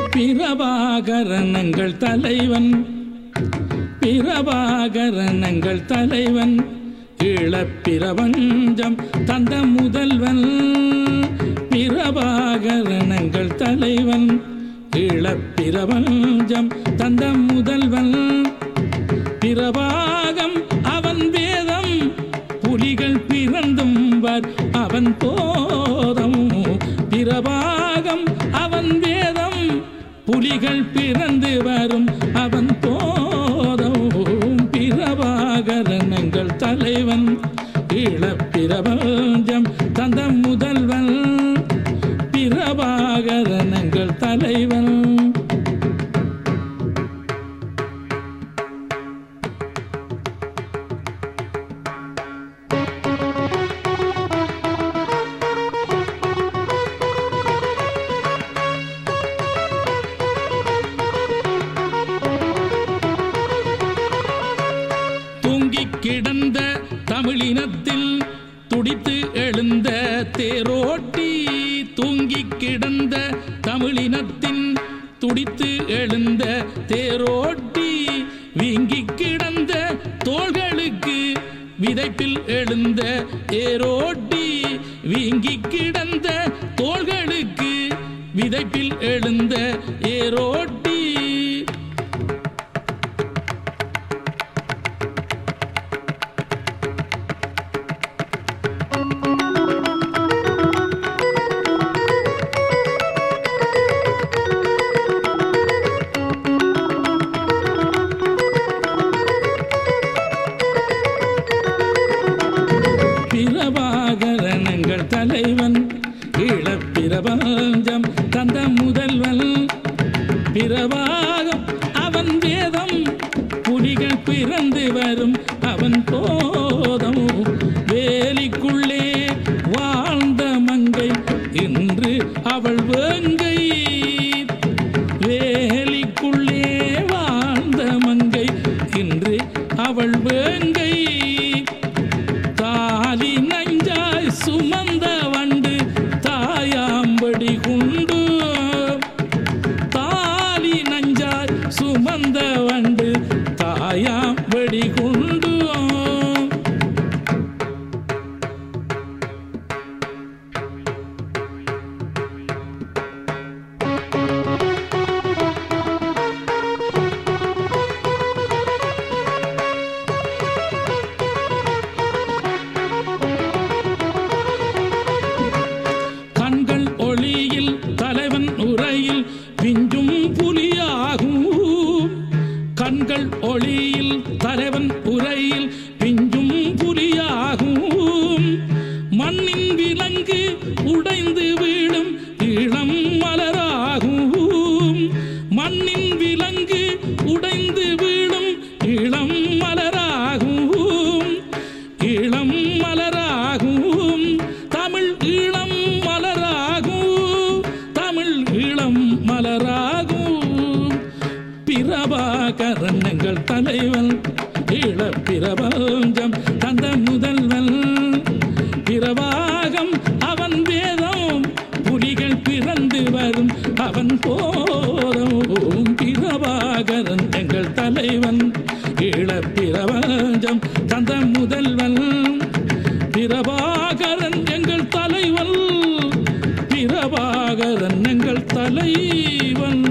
பிரபாகரனங்கள் தலைவன் பிரபாகரனங்கள் தலைவன் இளப்பிரபஞ்சம் தந்த முதல்வன் பிரபாகரனங்கள் தலைவன் இளப்பிரபஞ்சம் தந்த முதல்வன் பிரபாகம் அவன் வேதம் புலிகள் பிறந்தும் வர் அவன் போதம் பிரபாகம் அவன் வேதம் புலிகள் பிறந்து வரும் அவன் போதம் பிரபாகரனங்கள் தலைவன் இளப்பிரபஞ்சம் தந்த முதல்வன் பிரபாகரனங்கள் தலைவன் தூங்கிக் கிடந்த தமிழினத்தில் துடித்து எழுந்த தேரோட்டி தூங்கிக் கிடந்த தமிழினத்தின் துடித்து எழுந்த தேரோட்டி வீங்கிக் கிடந்த தோள்களுக்கு விதைப்பில் எழுந்த ஏரோட்டி வீங்கிக் கிடந்த தோள்களுக்கு விதைப்பில் எழுந்த ஏரோட்டி பிரபாகரனங்கள் தலைவன் ஈழப்பிரபஞ்சம் தந்த முதல்வன் பிரபாகம் அவன் வேதம் புலிகள் பிறந்து வரும் அவன் போதம் வேலிக்குள்ளே வாழ்ந்த மங்கை இன்று அவள் வேங்கை வேலிக்குள்ளே வாழ்ந்த மங்கை இன்று அவள் வேங்கை தாலி நஞ்சாய் சுமந்த வண்டு தாயாம்படி குண்டு தாலி நஞ்சாய் சுமந்த வண்டு தாயாம்படி குண்டு கண்கள் ஒளியில் தலைவன் உரையில் பிஞ்சும் புலியாகும் கண்கள் ஒளியில் தலைவன் உரையில் பிஞ்சும் புலியாகும் மண்ணின் விலங்கு உடைந்து வீழும் இளம் மலராகும் மண்ணின் விலங்கு உடைந்து வீழும் இளம் மலராகும் இளம் மலராகும் தமிழ் இளம் மலராகும் தமிழ் இளம் மலராகும் பிரபாகரனங்கள் தலைவன் ஈழ பிரபஞ்சம் தந்த முதல்வன் பிரபாகம் அவன் வேதம் புலிகள் பிறந்து வரும் அவன் போதும் பிரபாகரன் எங்கள் தலைவன் ஈழ பிரபஞ்சம் தந்த முதல்வன் பிரபாகரன் எங்கள் தலைவன் பிரபாகரன் எங்கள் தலைவன்